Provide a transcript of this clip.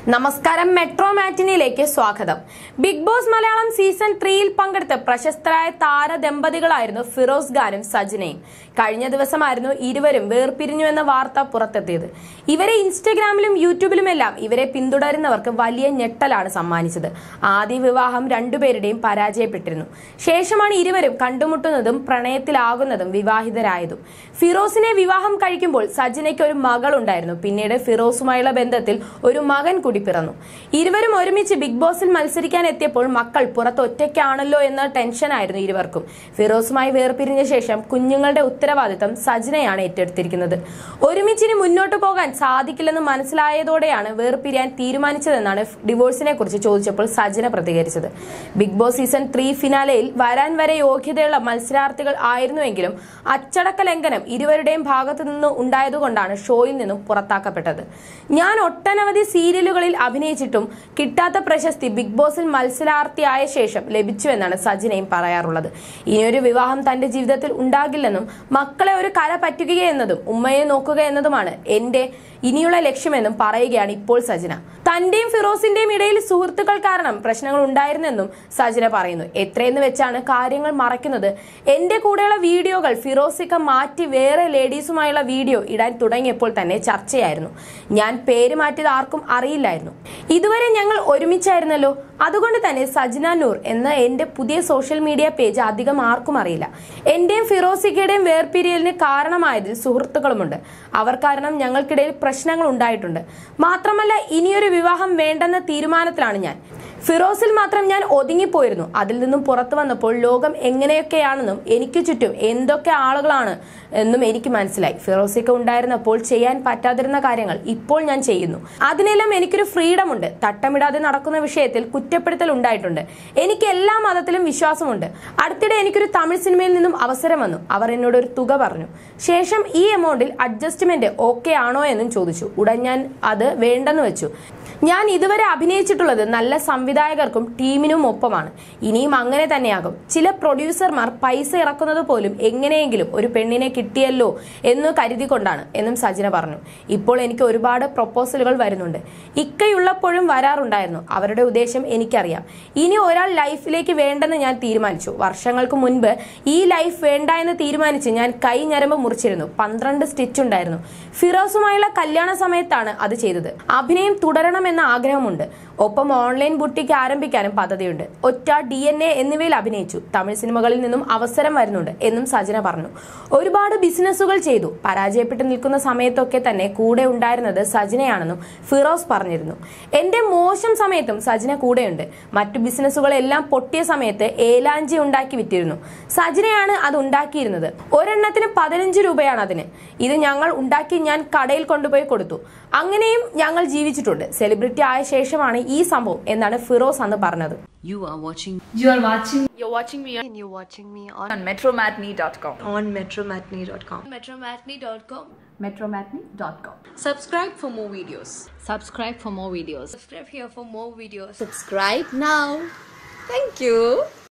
നമസ്കാരം മെട്രോ മാറ്റിനിയിലേക്ക് സ്വാഗതം big boss Malayalam season ത്രീയിൽ പങ്കെടുത്ത പ്രശസ്തരായ താര ദമ്പതികളായിരുന്നു ഫിറോസ് ഖാനും സജിനയും കഴിഞ്ഞ ദിവസമായിരുന്നു ഇരുവരും വേർപിരിഞ്ഞു എന്ന വാർത്ത പുറത്തെത്തിയത് ഇവരെ ഇൻസ്റ്റഗ്രാമിലും യൂട്യൂബിലുമെല്ലാം ഇവരെ പിന്തുടരുന്നവർക്ക് വലിയ ഞെട്ടലാണ് സമ്മാനിച്ചത് ആദ്യ വിവാഹം രണ്ടുപേരുടെയും പരാജയപ്പെട്ടിരുന്നു ശേഷമാണ് ഇരുവരും കണ്ടുമുട്ടുന്നതും പ്രണയത്തിലാകുന്നതും വിവാഹിതരായതും ഫിറോസിനെ വിവാഹം കഴിക്കുമ്പോൾ സജിനയ്ക്ക് ഒരു മകളുണ്ടായിരുന്നു പിന്നീട് ഫിറോസുമായുള്ള ബന്ധത്തിൽ ഒരു മകൻ കൂടി പിറന്നു ഇരുവരും ഒരുമിച്ച് ബിഗ് ബോസിൽ മത്സരിക്കാൻ എത്തിയപ്പോൾ മക്കൾ പുറത്ത് ഒറ്റയ്ക്കാണല്ലോ എന്ന ടെൻഷനായിരുന്നു ഇരുവർക്കും ഫിറോസുമായി വേർപിരിഞ്ഞ ശേഷം കുഞ്ഞുങ്ങളുടെ ഉത്തരവാദിത്തം സജിനയാണ് ഏറ്റെടുത്തിരിക്കുന്നത് ഒരുമിച്ചിനി മുന്നോട്ട് പോകാൻ സാധിക്കില്ലെന്ന് മനസ്സിലായതോടെയാണ് വേർപിരിയാൻ തീരുമാനിച്ചതെന്നാണ് ഡിവോഴ്സിനെ കുറിച്ച് ചോദിച്ചപ്പോൾ സജിന പ്രതികരിച്ചത് ബിഗ് ബോസ് സീസൺ ത്രീ ഫിനാലയിൽ വരാൻ വരെ യോഗ്യതയുള്ള മത്സരാർത്ഥികൾ ആയിരുന്നുവെങ്കിലും അച്ചടക്ക ലംഘനം ഇരുവരുടെയും ഭാഗത്തു നിന്ന് ഉണ്ടായതുകൊണ്ടാണ് ഷോയിൽ നിന്നും പുറത്താക്കപ്പെട്ടത് ഞാൻ ഒട്ടനവധി സീരിയലുകളിൽ അഭിനയിച്ചിട്ടും കിട്ടാത്ത പ്രശസ്തി ബിഗ് ബോസിൽ മത്സരാർത്ഥിയായ ശേഷം ലഭിച്ചുവെന്നാണ് സജിനയും പറയാറുള്ളത് ഇനിയൊരു വിവാഹം തന്റെ ജീവിതത്തിൽ ഉണ്ടാകില്ലെന്നും മക്കളെ ഒരു കര പറ്റുക എന്നതും ഉമ്മയെ നോക്കുക എന്നതുമാണ് എന്റെ ഇനിയുള്ള ലക്ഷ്യമെന്നും പറയുകയാണ് ഇപ്പോൾ സജിന തന്റെയും ഫിറോസിന്റെയും ഇടയിൽ സുഹൃത്തുക്കൾ കാരണം പ്രശ്നങ്ങൾ ഉണ്ടായിരുന്നെന്നും സജിന പറയുന്നു എത്രയെന്ന് വെച്ചാണ് കാര്യങ്ങൾ മറയ്ക്കുന്നത് എന്റെ കൂടെയുള്ള വീഡിയോകൾ ഫിറോസിക്ക മാറ്റി വേറെ ലേഡീസുമായുള്ള വീഡിയോ ഇടാൻ തുടങ്ങിയപ്പോൾ തന്നെ ചർച്ചയായിരുന്നു ഞാൻ പേര് മാറ്റിയത് ആർക്കും അറിയില്ലായിരുന്നു ഇതുവരെ ഞങ്ങൾ ഒരുമിച്ചായിരുന്നല്ലോ അതുകൊണ്ട് തന്നെ സജ്ന നൂർ എന്ന എന്റെ പുതിയ സോഷ്യൽ മീഡിയ പേജ് അധികം ആർക്കും അറിയില്ല എന്റെയും ഫിറോസിക്കയുടെയും വേർപിരിയലിന് കാരണമായതിൽ സുഹൃത്തുക്കളുമുണ്ട് അവർ കാരണം ഞങ്ങൾക്കിടയിൽ പ്രശ്നങ്ങൾ ഉണ്ടായിട്ടുണ്ട് മാത്രമല്ല ഇനിയൊരു വിവാഹം വേണ്ടെന്ന തീരുമാനത്തിലാണ് ഞാൻ ഫിറോസിൽ മാത്രം ഞാൻ ഒതുങ്ങിപ്പോയിരുന്നു അതിൽ നിന്നും പുറത്തു വന്നപ്പോൾ ലോകം എങ്ങനെയൊക്കെയാണെന്നും എനിക്ക് ചുറ്റും എന്തൊക്കെ ആളുകളാണ് എന്നും എനിക്ക് മനസ്സിലായി ഫിറോസിക്ക ഉണ്ടായിരുന്നപ്പോൾ ചെയ്യാൻ പറ്റാതിരുന്ന കാര്യങ്ങൾ ഇപ്പോൾ ഞാൻ ചെയ്യുന്നു അതിനെല്ലാം എനിക്കൊരു ഫ്രീഡം ഉണ്ട് തട്ടമിടാതെ നടക്കുന്ന വിഷയത്തിൽ കുറ്റപ്പെടുത്തൽ ഉണ്ടായിട്ടുണ്ട് എനിക്ക് എല്ലാ മതത്തിലും വിശ്വാസമുണ്ട് അടുത്തിടെ എനിക്കൊരു തമിഴ് സിനിമയിൽ നിന്നും അവസരം വന്നു അവർ എന്നോട് ഒരു തുക പറഞ്ഞു ശേഷം ഈ എമൗണ്ടിൽ അഡ്ജസ്റ്റ്മെന്റ് ഓക്കെ ആണോ എന്നും ചോദിച്ചു ഉടൻ ഞാൻ അത് വേണ്ടെന്ന് വെച്ചു ഞാൻ ഇതുവരെ അഭിനയിച്ചിട്ടുള്ളത് നല്ല സംവിധായകർക്കും ടീമിനും ഒപ്പമാണ് ഇനിയും അങ്ങനെ തന്നെയാകും ചില പ്രൊഡ്യൂസർമാർ പൈസ ഇറക്കുന്നത് പോലും എങ്ങനെയെങ്കിലും ഒരു പെണ്ണിനെ കിട്ടിയല്ലോ എന്ന് കരുതിക്കൊണ്ടാണ് എന്നും സജിന പറഞ്ഞു ഇപ്പോൾ എനിക്ക് ഒരുപാട് പ്രൊപ്പോസലുകൾ വരുന്നുണ്ട് ഇക്കയുള്ളപ്പോഴും വരാറുണ്ടായിരുന്നു അവരുടെ ഉദ്ദേശം എനിക്കറിയാം ഇനി ഒരാൾ ലൈഫിലേക്ക് വേണ്ടെന്ന് ഞാൻ തീരുമാനിച്ചു വർഷങ്ങൾക്ക് മുൻപ് ഈ ലൈഫ് വേണ്ട എന്ന് തീരുമാനിച്ച് ഞാൻ കൈ ഞരമ്പ് മുറിച്ചിരുന്നു പന്ത്രണ്ട് സ്റ്റിച്ച് ഉണ്ടായിരുന്നു ഫിറോസുമായുള്ള കല്യാണ സമയത്താണ് അത് ചെയ്തത് അഭിനയം തുടരണം എന്ന ആഗ്രഹമുണ്ട് ഒപ്പം ഓൺലൈൻ ബുട്ടിക്ക് ആരംഭിക്കാനും പദ്ധതിയുണ്ട് ഒറ്റ ഡി എൻ എ എന്നിവയിൽ അഭിനയിച്ചു തമിഴ് സിനിമകളിൽ നിന്നും അവസരം വരുന്നുണ്ട് എന്നും സജന പറഞ്ഞു ഒരുപാട് ബിസിനസ്സുകൾ ചെയ്തു പരാജയപ്പെട്ട് നിൽക്കുന്ന സമയത്തൊക്കെ തന്നെ കൂടെ ഉണ്ടായിരുന്നത് സജിനയാണെന്നും ഫിറോസ് പറഞ്ഞിരുന്നു എന്റെ മോശം സമയത്തും സജിന കൂടെയുണ്ട് മറ്റു ബിസിനസ്സുകളെല്ലാം പൊട്ടിയ സമയത്ത് ഏലാഞ്ചി ഉണ്ടാക്കി വിറ്റിരുന്നു സജിനയാണ് അത് ഉണ്ടാക്കിയിരുന്നത് ഒരെണ്ണത്തിന് പതിനഞ്ച് രൂപയാണ് അതിന് ഇത് ഞങ്ങൾ ഉണ്ടാക്കി ഞാൻ കടയിൽ കൊണ്ടുപോയി കൊടുത്തു അങ്ങനെയും ഞങ്ങൾ ജീവിച്ചിട്ടുണ്ട് സെലിബ്രിറ്റി ആയ ശേഷമാണ് ഈ സംഭവം എന്നാണ് ഫിറോസ് അന്ന് പറഞ്ഞത് You are watching You are watching You're watching me on and you're watching me on, on metromatney.com. on metromatney.com. metromatney.com. metromatney.com. Subscribe for more videos. Subscribe for more videos. Subscribe here for more videos. Subscribe now. Thank you.